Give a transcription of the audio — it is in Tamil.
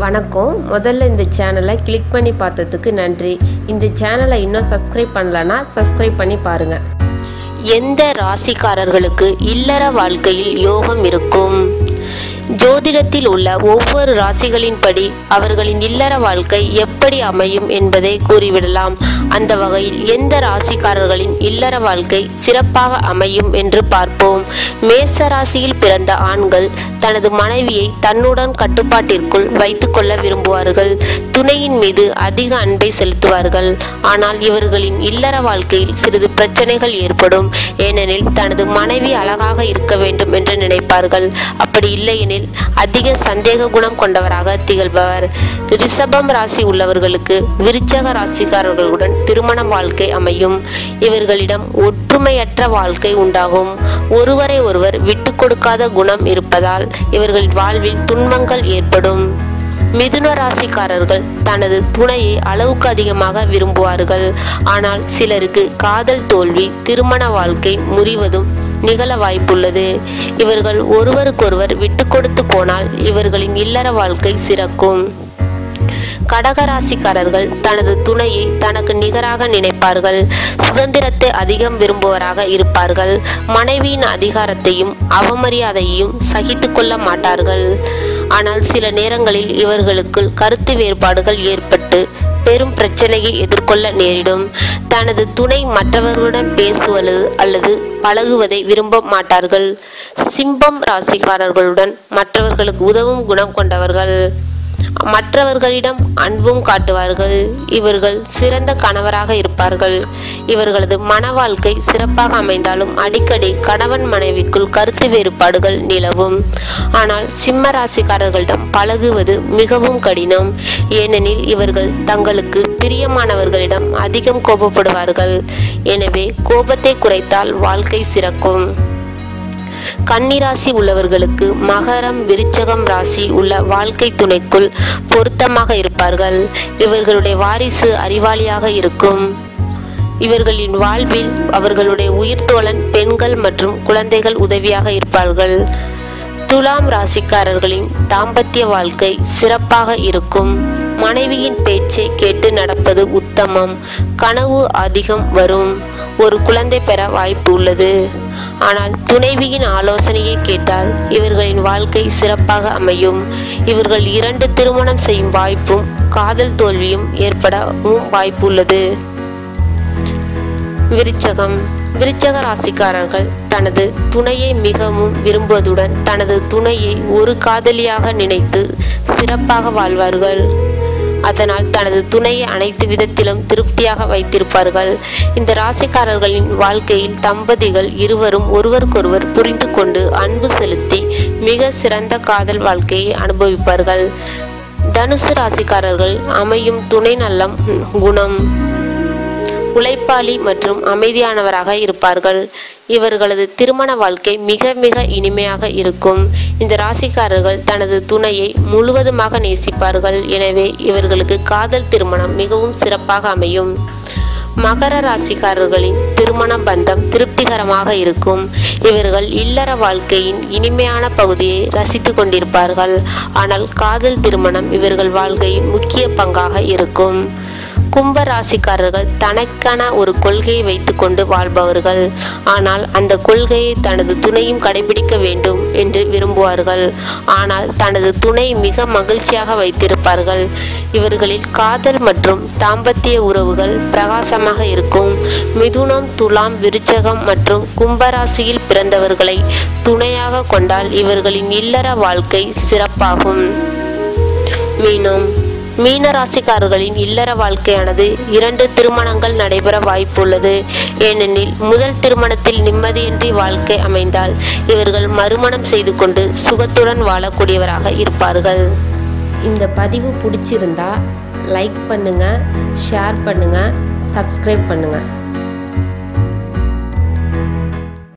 வணக்கம் முதல்ல இந்த சேனலை கிளிக் பண்ணி பார்த்ததுக்கு நன்றி இந்த சேனலை இன்னும் சப்ஸ்கிரைப் பண்ணலன்னா சப்ஸ்கிரைப் பண்ணி பாருங்க எந்த ராசிக்காரர்களுக்கு இல்லற வாழ்க்கையில் யோகம் இருக்கும் ஜோதிடத்தில் உள்ள ஒவ்வொரு ராசிகளின்படி அவர்களின் இல்லற வாழ்க்கை எப்படி அமையும் என்பதை கூறிவிடலாம் அந்த வகையில் எந்த ராசிக்காரர்களின் இல்லற வாழ்க்கை சிறப்பாக அமையும் என்று பார்ப்போம் மேச ராசியில் பிறந்த ஆண்கள் தனது மனைவியை தன்னுடன் கட்டுப்பாட்டிற்குள் வைத்துக்கொள்ள விரும்புவார்கள் துணையின் மீது அதிக அன்பை செலுத்துவார்கள் ஆனால் இவர்களின் இல்லற வாழ்க்கையில் சிறிது பிரச்சனைகள் ஏற்படும் ஏனெனில் தனது மனைவி அழகாக இருக்க வேண்டும் என்று நினைப்பார்கள் அப்படி இல்லையெனில் அதிக சந்தேக குணம் கொண்டவராக திகழ்பவர் ரிஷபம் ராசி உள்ளவர்களுக்கு விருச்சக ராசிக்காரர்களுடன் திருமண வாழ்க்கை அமையும் இவர்களிடம் ஒற்றுமையற்ற வாழ்க்கை உண்டாகும் ஒருவரை ஒருவர் விட்டு கொடுக்காத குணம் இருப்பதால் இவர்களின் வாழ்வில் துன்பங்கள் ஏற்படும் மிதுன ராசிக்காரர்கள் தனது துணையை அளவுக்கு அதிகமாக விரும்புவார்கள் ஆனால் சிலருக்கு காதல் தோல்வி திருமண வாழ்க்கை முறிவதும் நிகழ வாய்ப்புள்ளது இவர்கள் ஒருவருக்கொருவர் விட்டு கொடுத்து போனால் இவர்களின் இல்லற வாழ்க்கை சிறக்கும் கடகராசிக்காரர்கள் தனது துணையை தனக்கு நிகராக நினைப்பார்கள் சுதந்திரத்தை அதிகம் விரும்புவராக இருப்பார்கள் மனைவியின் அதிகாரத்தையும் அவமரியாதையையும் சகித்து கொள்ள மாட்டார்கள் ஆனால் சில நேரங்களில் இவர்களுக்குள் கருத்து வேறுபாடுகள் ஏற்பட்டு பெரும் பிரச்சனையை எதிர்கொள்ள நேரிடும் தனது துணை மற்றவர்களுடன் பேசுவது அல்லது பழகுவதை விரும்ப மாட்டார்கள் சிம்பம் ராசிக்காரர்களுடன் மற்றவர்களுக்கு உதவும் குணம் கொண்டவர்கள் மற்றவர்களிடம் அன்பும் காட்டுவார்கள் இவர்கள் சிறந்த கணவராக இருப்பார்கள் இவர்களது மன வாழ்க்கை சிறப்பாக அமைந்தாலும் அடிக்கடி கணவன் மனைவிக்குள் கருத்து வேறுபாடுகள் நிலவும் ஆனால் சிம்ம ராசிக்காரர்களிடம் பழகுவது மிகவும் கடினம் ஏனெனில் இவர்கள் தங்களுக்கு பிரியமானவர்களிடம் அதிகம் கோபப்படுவார்கள் எனவே கோபத்தை குறைத்தால் வாழ்க்கை சிறக்கும் கன்னிராசி உள்ளவர்களுக்கு மகரம் விருச்சகம் ராசி உள்ள வாழ்க்கை துணைக்குள் பொருத்தமாக இருப்பார்கள் இவர்களுடைய வாரிசு அறிவாளியாக இருக்கும் இவர்களின் வாழ்வில் அவர்களுடைய உயிர்த்தோழன் பெண்கள் மற்றும் குழந்தைகள் உதவியாக இருப்பார்கள் துலாம் ராசிக்காரர்களின் தாம்பத்திய வாழ்க்கை சிறப்பாக இருக்கும் மனைவியின் பேச்சை கேட்டு நடப்பது உத்தமம் கனவு அதிகம் வரும் ஒரு குழந்தை பெற வாய்ப்பு உள்ளது ஆனால் துணைவியின் ஆலோசனையை கேட்டால் இவர்களின் வாழ்க்கை சிறப்பாக அமையும் இவர்கள் இரண்டு திருமணம் செய்யும் வாய்ப்பும் காதல் தோல்வியும் ஏற்படவும் வாய்ப்பு உள்ளது விருச்சகம் விருச்சக ராசிக்காரர்கள் தனது துணையை மிகவும் விரும்புவதுடன் தனது துணையை ஒரு காதலியாக நினைத்து சிறப்பாக வாழ்வார்கள் அதனால் தனது துணையை அனைத்து விதத்திலும் திருப்தியாக வைத்திருப்பார்கள் இந்த ராசிக்காரர்களின் வாழ்க்கையில் தம்பதிகள் இருவரும் ஒருவருக்கொருவர் புரிந்து கொண்டு அன்பு செலுத்தி மிக சிறந்த காதல் வாழ்க்கையை அனுபவிப்பார்கள் தனுசு ராசிக்காரர்கள் அமையும் துணை நல்லம் குணம் உழைப்பாளி மற்றும் அமைதியானவராக இருப்பார்கள் இவர்களது திருமண வாழ்க்கை மிக மிக இனிமையாக இருக்கும் இந்த ராசிக்காரர்கள் தனது துணையை முழுவதுமாக நேசிப்பார்கள் எனவே இவர்களுக்கு காதல் திருமணம் மிகவும் சிறப்பாக அமையும் மகர ராசிக்காரர்களின் திருமண பந்தம் திருப்திகரமாக இருக்கும் இவர்கள் இல்லற வாழ்க்கையின் இனிமையான பகுதியை ரசித்து கொண்டிருப்பார்கள் ஆனால் காதல் திருமணம் இவர்கள் வாழ்க்கையின் முக்கிய பங்காக இருக்கும் கும்ப ராசிக்காரர்கள் தனக்கான ஒரு கொள்கையை வைத்துக்கொண்டு வாழ்பவர்கள் ஆனால் அந்த கொள்கையை தனது துணையும் கடைபிடிக்க வேண்டும் என்று விரும்புவார்கள் ஆனால் தனது துணை மிக மகிழ்ச்சியாக வைத்திருப்பார்கள் இவர்களில் காதல் மற்றும் தாம்பத்திய உறவுகள் பிரகாசமாக இருக்கும் மிதுனம் துலாம் விருச்சகம் மற்றும் கும்பராசியில் பிறந்தவர்களை துணையாக கொண்டால் இவர்களின் இல்லற வாழ்க்கை சிறப்பாகும் மீனம் மீன ராசிக்காரர்களின் இல்லற வாழ்க்கையானது இரண்டு திருமணங்கள் நடைபெற வாய்ப்புள்ளது ஏனெனில் முதல் திருமணத்தில் நிம்மதியின்றி வாழ்க்கை அமைந்தால் இவர்கள் மறுமணம் செய்து கொண்டு சுகத்துடன் வாழக்கூடியவராக இருப்பார்கள் இந்த பதிவு பிடிச்சிருந்தா லைக் பண்ணுங்க ஷேர் பண்ணுங்க சப்ஸ்கிரைப் பண்ணுங்க